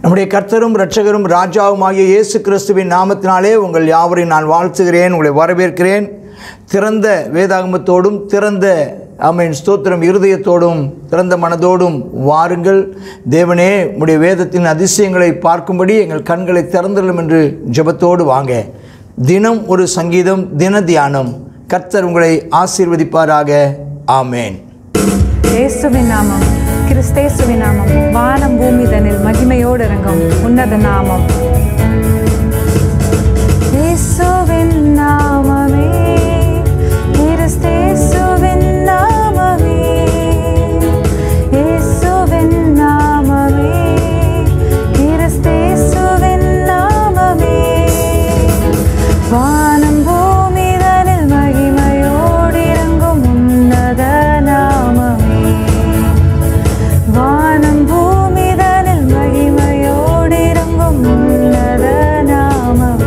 நம்முடைய கர்த்தரும் இரட்சகரும் ராஜாவுமாகிய இயேசு கிறிஸ்துவின் நாமத்தினாலே உங்கள் யாவரையும் நான் வாழ்த்துகிறேன் உங்களை வரவேற்கிறேன் திறந்த வேதாகமத்தோடும் திறந்த ஆமென் ஸ்தோத்திரம் இருதயத்தோடும் திறந்த மனதோடும் வாருங்கள் தேவனே உடைய வேதத்தின் அதிசயங்களை பார்க்கும்படி எங்கள் கண்களை திறந்துள்ளோம் என்று ஜெபத்தோடு வாங்க தினம் ஒரு சங்கீதம் தின தியானம் கர்த்தர் உங்களை ஆசீர்வதிப்பாராக ஆமேன் இயேசுவின் நாமம் கிறிஸ்தேசுவின் நாமம் வானம் பூமி தனில் மகிமையோடு இறங்கும் உன்னத நாமம் இயேசுவின் நாமமே கிறிஸ்தேசுவின் நாமமே இயேசுவின் நாமமே கிறிஸ்தேசுவின் நாமமே வானம் பூமி தனில் மகிமையோடு இறங்கும் உன்னத நாமமே வானம் பூமி தனில் மகிமையோடு இறங்கும் உன்னத நாமமே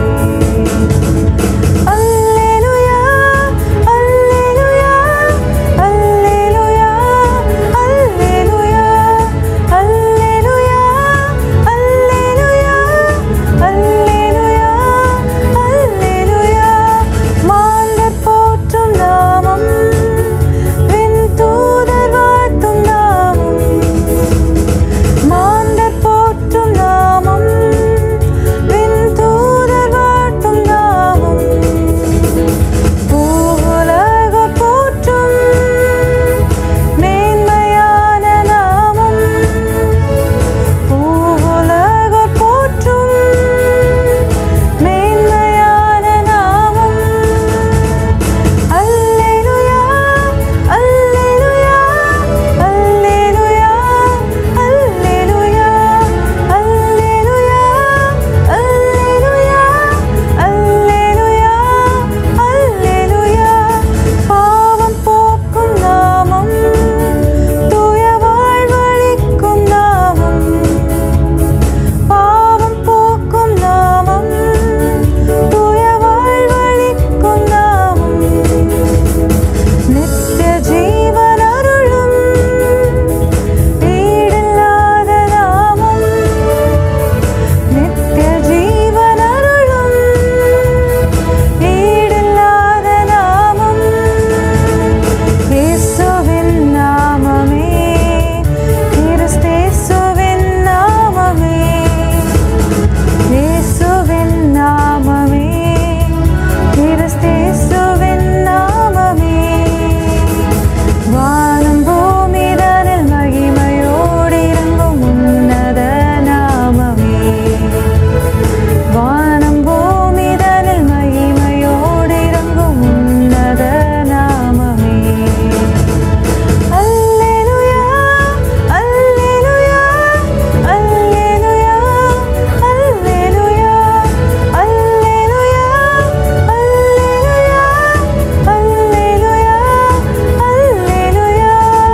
அல்லேலூயா அல்லேலூயா அல்லேலூயா அல்லேலூயா அல்லேலூயா அல்லேலூயா அல்லேலூயா அல்லேலூயா மாந்தர் போற்றும் நாமம் விண்தூதர் வாழ்த்தும் நாமம் மாந்தர் போற்றும் நாமம் விண்தூதர் வாழ்த்தும் நாமம் பூவுலகர் போற்றும் மேன்மையான நாமம் பூவுலகர் போற்றும் மேன்மையான நாமம் அல்லேலூயா அல்லேலூயா அல்லேலூயா அல்லேலூயா அல்லேலூயா அல்லேலூயா அல்லேலூயா அல்லேலூயா பாவம் போக்கும் நாமம் தூய வாழ்வழிக்கும் நாமம் பாவம் போக்கும் நாமம் தூய வாழ்வழிக்கும் நாமம் நித்திய ஜீவன் அருளும் ஈடில்லாத நாமம் நித்திய ஜீவன் அருளும் ஈடில்லாத நாமம் இயேசுவின் நாமமே கிறிஸ்தேசுவின் நாமமே இயேசுவின் நாமமே கிறிஸ்தேசுவின் நாமமே வானம் பூமி தனில் மகிமையோடு இறங்கும் உன்னத நாமமே வானம் பூமி தனில் மகிமையோடு இறங்கும் உன்னத நாமமே அல்லேலூயா அல்லேலூயா அல்லேலூயா அல்லேலூயா அல்லேலூயா அல்லேலூயா அல்லேலூயா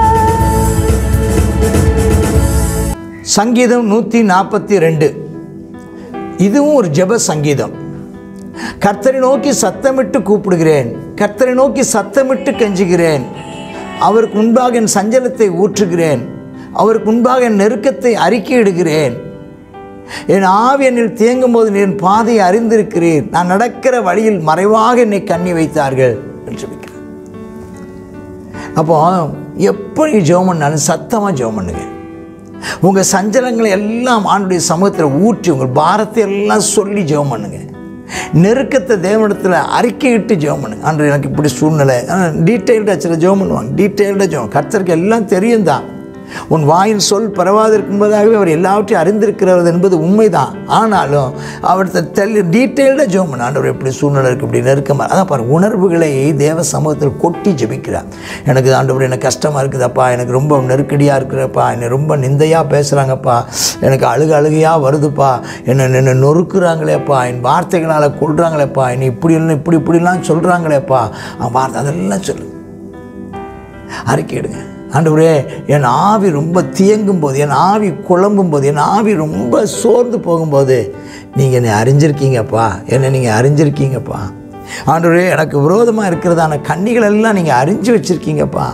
அல்லேலூயா சங்கீதம் நூற்றி நாற்பத்தி ரெண்டு இதுவும் ஒரு ஜெப சங்கீதம் கர்த்தரை நோக்கி சத்தமிட்டு கூப்பிடுகிறேன் கர்த்தரை நோக்கி சத்தமிட்டு கெஞ்சுகிறேன் அவருக்கு முன்பாக என் சஞ்சலத்தை ஊற்றுகிறேன் அவருக்கு முன்பாக என் நெருக்கத்தை அறிக்கையிடுகிறேன் என் ஆவி என்னில் தேங்கும் போது என் பாதையை அறிந்திருக்கிறேன் நான் நடக்கிற வழியில் மறைவாக என்னை கண்ணி வைத்தார்கள் என்று சொல்லிக்கிறேன் அப்போ எப்போ நீ ஜெபம் பண்ணாலும் சத்தமாக ஜெபம் பண்ணுங்க உங்கள் சஞ்சலங்களை எல்லாம் ஆண்டுடைய சமூகத்தில் ஊற்றி உங்கள் பாரத்தை எல்லாம் சொல்லி ஜெபம் பண்ணுங்க நெருக்கத்தை தேவனிடத்தில் அறிக்கையிட்டு ஜெபம் பண்ணுங்க ஆண்டு எனக்கு இப்படி சூழ்நிலை டீட்டெயில்டாக சில ஜெபம் பண்ணுவாங்க டீட்டெயில்டாக ஜெபம் கர்த்தருக்கு எல்லாம் தெரியும் தான் உன் வாயின் சொல் பரவாதிருக்கும்போதாகவே அவர் எல்லாவற்றையும் அறிந்திருக்கிறவர் என்பது உண்மைதான் ஆனாலும் அவர்கிட்ட தெளி டீட்டெயில்டாக ஜெபம் பண்ண ஆண்டவர் எப்படி சூழ்நிலை இருக்குது இப்படி நெருக்கமாக அதான் பாரு உணர்வுகளை தேவ சமூகத்தில் கொட்டி ஜெபிக்கிறார் எனக்கு ஆண்டவர் எனக்கு கஷ்டமாக இருக்குதப்பா எனக்கு ரொம்ப நெருக்கடியாக இருக்கிறப்பா என்னை ரொம்ப நிந்தையாக பேசுகிறாங்கப்பா எனக்கு அழுக அழுகையாக வருதுப்பா என்னை என்னை நொறுக்குறாங்களேப்பா என் வார்த்தைகளால் கொள்றாங்களேப்பா என்னை இப்படி இல்லை இப்படி இப்படிலாம் சொல்கிறாங்களேப்பா அவன் வார்த்தை அதெல்லாம் சொல்லு அறிக்கையிடுங்க ஆண்டவரே என் ஆவி ரொம்ப தியங்கும் போது என் ஆவி குழம்பும் போது என் ஆவி ரொம்ப சோர்ந்து போகும்போது நீங்கள் என்னை அறிஞ்சிருக்கீங்கப்பா என்னை நீங்கள் அறிஞ்சிருக்கீங்கப்பா ஆண்டவரே எனக்கு விரோதமாக இருக்கிறதான கண்ணிகள் எல்லாம் நீங்கள் அறிஞ்சு வச்சுருக்கீங்கப்பா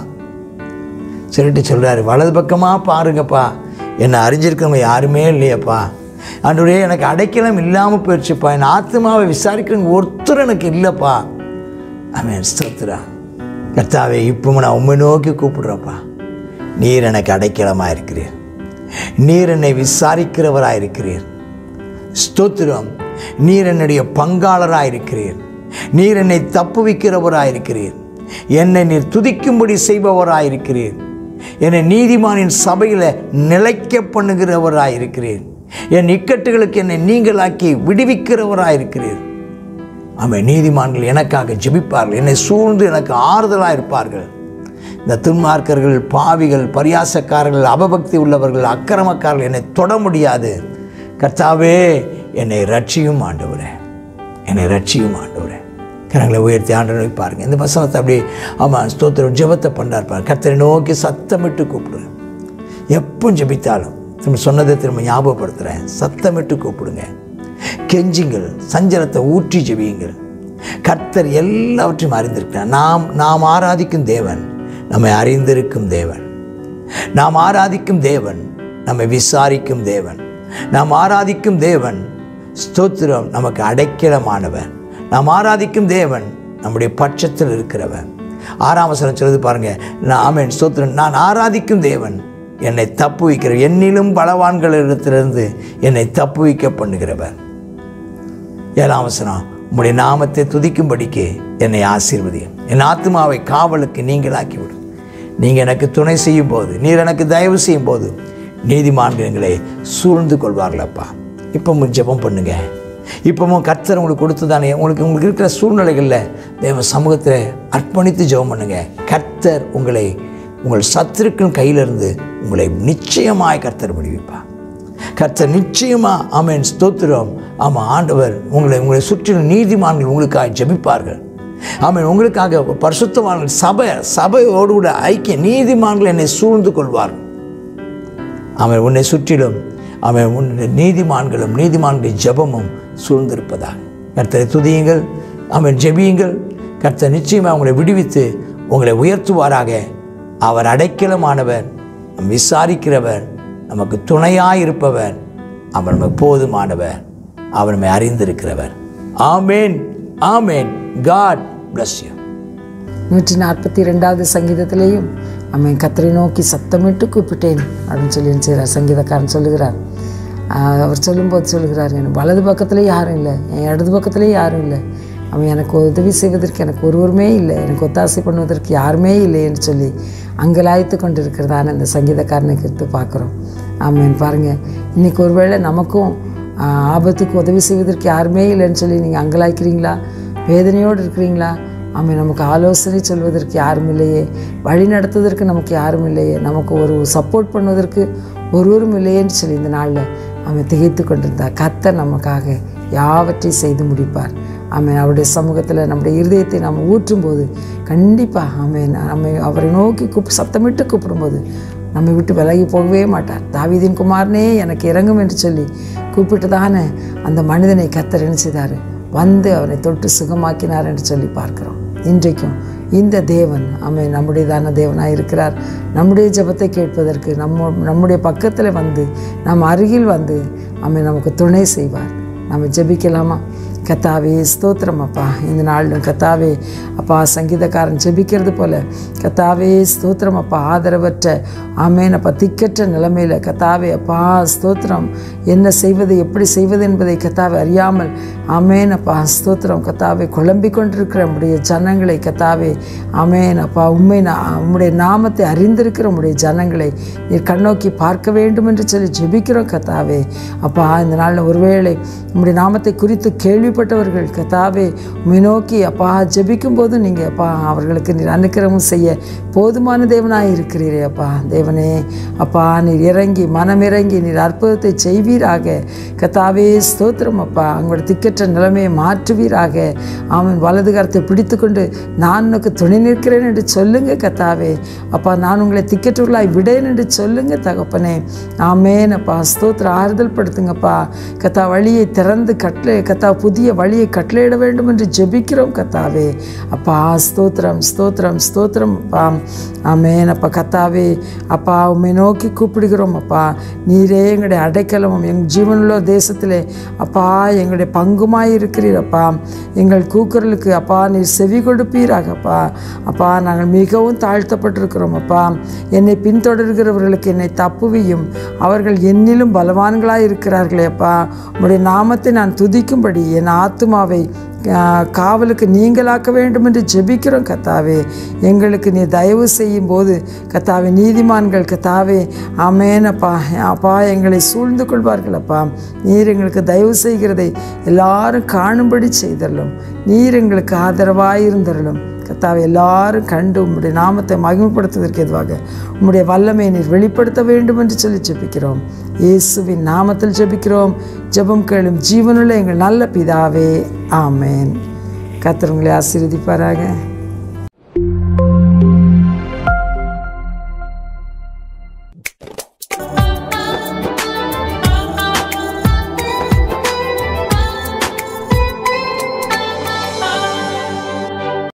சொல்லிட்டு சொல்கிறாரு வலது பக்கமாக பாருங்கப்பா என்னை அறிஞ்சிருக்கிறவங்க யாருமே இல்லையப்பா ஆண்டவரே எனக்கு அடைக்கலம் இல்லாமல் போயிடுச்சுப்பா என் ஆத்மாவை விசாரிக்கிறவங்க ஒருத்தர் எனக்கு இல்லைப்பா அவன் ஸ்தோத்திரா கர்த்தாவே இப்போ நான் உண்மை நோக்கி கூப்பிடுறப்பா நீர் எனக்கு அடைக்கலமாக இருக்கிறீர் நீர் என்னை விசாரிக்கிறவராக இருக்கிறீர் ஸ்தோத்திரம் நீர் என்னுடைய பங்காளராக இருக்கிறீர் நீர் என்னை தப்புவிக்கிறவராக இருக்கிறீர் என்னை நீர் துதிக்கும்படி செய்பவராக இருக்கிறீர் என்னை நீதிமானின் சபையில் நிலைக்க பண்ணுகிறவராக இருக்கிறீர் என் இக்கட்டுகளுக்கு என்னை நீங்களாக்கி விடுவிக்கிறவராக இருக்கிறீர் ஆமாம் நீதிமான்கள் எனக்காக ஜெபிப்பார்கள் என்னை சூழ்ந்து எனக்கு ஆறுதலாக இருப்பார்கள் இந்த துன்மார்க்கர்கள் பாவிகள் பரியாசக்காரர்கள் அபபக்தி உள்ளவர்கள் அக்கிரமக்காரர்கள் என்னை தொட முடியாது கர்த்தாவே என்னை ரட்சியும் ஆண்டவரே என்னை ரட்சியும் ஆண்டவரே கரங்களை உயர்த்தி ஆண்டவரை பாருங்க இந்த வசனத்தை அப்படியே ஆமாம் ஸ்தோத்திரம் ஜெபத்தை பண்ணார் பாருங்க கர்த்தரை நோக்கி சத்தமிட்டு கூப்பிடுவேன் எப்போ ஜெபித்தாலும் திரும்ப சொன்னதை திரும்ப ஞாபகப்படுத்துகிறேன் சத்தமிட்டு கூப்பிடுங்க கெஞ்சுங்கள் சஞ்சலத்தை ஊற்றி ஜெபியுங்கள் கர்த்தர் எல்லாவற்றையும் அறிந்திருக்கிறார் நாம் நாம் ஆராதிக்கும் தேவன் நம்மை அறிந்திருக்கும் தேவன் நாம் ஆராதிக்கும் தேவன் நம்மை விசாரிக்கும் தேவன் நாம் ஆராதிக்கும் தேவன் ஸ்தோத்திரம் நமக்கு அடைக்கலமானவன் நாம் ஆராதிக்கும் தேவன் நம்முடைய பட்சத்தில் இருக்கிறவன் ஆறாம் வசனம் சொல்லுது பாருங்க நான் ஆமென் ஸ்தோத்திரம் நான் ஆராதிக்கும் தேவன் என்னை தப்புவிக்கிற என்னிலும் பலவான்களிடத்திலிருந்து என்னை தப்புவிக்க பண்ணுகிறவர் ஏழாம் வசனம் உம்முடைய நாமத்தை துதிக்கும்படிக்கு என்னை ஆசீர்வதியும் என் ஆத்மாவை காவலுக்கு நீங்களாக்கி விடும் நீங்கள் எனக்கு துணை செய்யும் போது நீர் எனக்கு தயவு செய்யும் போது நீதிமான்கள் எங்களை சூழ்ந்து கொள்வார்களப்பா இப்பவும் ஜெபம் பண்ணுங்க இப்பவும் கர்த்தர் உங்களுக்கு கொடுத்ததானே உங்களுக்கு உங்களுக்கு இருக்கிற சூழ்நிலைகளில் தேவ சமூகத்தில் அர்ப்பணித்து ஜெபம் பண்ணுங்க கர்த்தர் உங்களை உங்கள் சத்துருக்கள் கையிலிருந்து உங்களை நிச்சயமாய் கர்த்தர் விடுவிப்பார் கர்த்தர் நிச்சயமா ஆமென் ஸ்தோத்திரம் ஆமாம் ஆண்டவர் உங்களை உங்களை சுற்றிலும் நீதிமான்கள் உங்களுக்காக ஜெபிப்பார்கள் ஆமென் உங்களுக்காக பரிசுத்தவான்கள் சபை சபையோடு கூட ஐக்கிய நீதிமான்கள் என்னை சூழ்ந்து கொள்வார்கள் அவன் உன்னை சுற்றிலும் அவன் உன் நீதிமான்களும் நீதிமான்களின் ஜெபமும் சூழ்ந்திருப்பதாக கர்த்தரை துதியுங்கள் அவன் ஜெபியுங்கள் கர்த்தர் நிச்சயமாக உங்களை விடுவித்து உங்களை உயர்த்துவாராக அவர் அடைக்கலமானவர் நம் விசாரிக்கிறவர் நமக்கு துணையாயிருப்பவர் அவர் நமக்கு போதுமானவர் அவர் நம்மை அறிந்திருக்கிறவர் ஆமேன் ஆமேன் காட் bless you நூற்றி நாற்பத்தி ரெண்டாவது சங்கீதத்திலேயும் அவன் கத்தரை நோக்கி சத்தமிட்டு கூப்பிட்டேன் அப்படின்னு சொல்லி என்ன செய்கிறார் சங்கீதக்காரன் சொல்லுகிறார் ஆஹ் அவர் சொல்லும்போது சொல்லுகிறார் எனக்கு வலது பக்கத்துல யாரும் இல்லை என் இடது பக்கத்துலேயும் யாரும் இல்லை அவன் எனக்கு உதவி செய்வதற்கு எனக்கு ஒருவருமே இல்லை எனக்கு ஒத்தாசை பண்ணுவதற்கு யாருமே இல்லை என்று சொல்லி அங்கலாய்த்து கொண்டு இருக்கிறதான இந்த சங்கீதக்காரனை குறித்து பார்க்குறோம் ஆமாம் பாருங்கள் இன்றைக்கி ஒருவேளை நமக்கும் ஆஹ் ஆபத்துக்கு உதவி செய்வதற்கு யாருமே இல்லைன்னு சொல்லி நீங்கள் அங்கலாய்க்கிறீங்களா வேதனையோடு இருக்கிறீங்களா ஆமாம் நமக்கு ஆலோசனை சொல்வதற்கு யாரும் இல்லையே வழி நடத்துவதற்கு நமக்கு யாரும் இல்லையே நமக்கு ஒரு சப்போர்ட் பண்ணுவதற்கு ஒருவரும் இல்லையேன்னு சொல்லி இந்த நாளில் அவன் திகைத்து கொண்டிருந்தார் கர்த்தர் நமக்காக யாவற்றையும் செய்து முடிப்பார் ஆமென் அவருடைய சமூகத்தில் நம்முடைய இருதயத்தை நாம் ஊற்றும்போது கண்டிப்பாக ஆமென் நம்ம அவரை நோக்கி கூப்பிட்டு சத்தமிட்டு கூப்பிடும்போது நம்மை விட்டு விலகி போகவே மாட்டார் தாவீதின் குமாரனே எனக்கு இறங்கும் என்று சொல்லி கூப்பிட்டு தானே அந்த மனிதனை கத்தர் என்ன செய்தார் வந்து அவனை தொட்டு சுகமாக்கினார் என்று சொல்லி பார்க்கிறோம் இன்றைக்கும் இந்த தேவன் அவன் நம்முடையதான தேவனாக இருக்கிறார் நம்முடைய ஜெபத்தை கேட்பதற்கு நம்ம நம்முடைய பக்கத்தில் வந்து நம் அருகில் வந்து அவன் நமக்கு துணை செய்வார் நம்ம ஜெபிக்கலாமா கத்தாவே ஸ்தோத்திரம் அப்பா இந்த நாளிலும் கத்தாவே அப்பா சங்கீதக்காரன் ஜெபிக்கிறது போல கத்தாவே ஸ்தோத்திரம் அப்பா ஆதரவற்ற ஆமேன் அப்பா திக்கற்ற நிலைமையில் கத்தாவே அப்பா ஸ்தோத்திரம் என்ன செய்வது எப்படி செய்வது என்பதை கத்தாவே அறியாமல் ஆமேன் அப்பா ஸ்தோத்திரம் கத்தாவே குழம்பிக் கொண்டிருக்கிற நம்முடைய ஜனங்களை கத்தாவே ஆமேன் அப்பா உண்மை நா உம்முடைய நாமத்தை அறிந்திருக்கிற உம்முடைய ஜனங்களை நீர் கண்ணோக்கி பார்க்க வேண்டும் என்று சொல்லி ஜெபிக்கிறோம் கத்தாவே அப்பா இந்த நாளில் ஒருவேளை உம்முடைய நாமத்தை குறித்து கேள்விப்பட்டவர்கள் கத்தாவே உம்மை நோக்கி அப்பா ஜெபிக்கும் போது நீங்கள் அப்பா அவர்களுக்கு நீர் அனுக்கிரமம் செய்ய போதுமான தேவனாய் இருக்கிறீரே அப்பா தேவனே அப்பா நீர் இறங்கி மனமிறங்கி நீர் அற்புதத்தை செய்வீராக கத்தாவே ஸ்தோத்திரம் அப்பா அவங்களோட திக்கற்ற நிலைமையை மாற்றுவீராக அவன் வலது கரத்தை பிடித்துக்கொண்டு நான் உனக்கு துணை நிற்கிறேன் என்று சொல்லுங்க கத்தாவே அப்பா நான் உங்களை திக்கற்றவர்களாய் விடேன் என்று சொல்லுங்க தகப்பனே ஆமேன் அப்பா ஸ்தோத்திர ஆறுதல் படுத்துங்கப்பா கத்தா வழியை திறந்து கட்டளை கத்தா புதிய புதிய வழியை கட்டளையிட வேண்டும் என்று ஜெபிக்கிறோம் கத்தாவே அப்பா ஸ்தோத்திரம் ஸ்தோத்திரம் ஸ்தோத்திரம் அப்பா ஆமேன் அப்பா கத்தாவே அப்பா உம்மை நோக்கி கூப்பிடுகிறோம் அப்பா நீரே எங்களுடைய அடைக்கலமும் எங்கள் ஜீவனுள்ள தேசத்திலே அப்பா எங்களுடைய பங்குமாய் இருக்கிறீர் அப்பா எங்கள் கூக்குரலுக்கு அப்பா நீர் செவி கொடுப்பீராகப்பா அப்பா நாங்கள் மிகவும் தாழ்த்தப்பட்டிருக்கிறோம் அப்பா என்னை பின்தொடர்கிறவர்களுக்கு என்னை தப்புவியும் அவர்கள் என்னிலும் பலவான்களாய் இருக்கிறார்களே அப்பா உம்முடைய நாமத்தை நான் துதிக்கும்படி என் ஆத்துமாவை ஆ, காவலுக்கு நீங்களாக்க வேண்டும் என்று ஜெபிக்கிறோம் கத்தாவே எங்களுக்கு நீ தயவு செய்யும் போது கத்தாவே நீதிமான்கள் கத்தாவே ஆமேன் அப்பா அப்பா எங்களை சூழ்ந்து கொள்வார்கள் அப்பா நீர் எங்களுக்கு தயவு செய்கிறதை எல்லாரும் காணும்படி செய்தரலும் நீர் எங்களுக்கு ஆதரவாயிருந்தரலும் கத்தாவை எல்லாரும் கண்டு உம்முடைய நாமத்தை மகிமைப்படுத்துவதற்கு எதுவாக உம்முடைய வல்லமையை நீர் வெளிப்படுத்த வேண்டும் என்று சொல்லி ஜெபிக்கிறோம் இயேசுவின் நாமத்தில் ஜெபிக்கிறோம் ஜெபம் கேளும் ஜீவனுள்ள எங்கள் நல்ல பிதாவே ஆமேன் கர்த்தர் உங்களை ஆசீர்வதிப்பாராக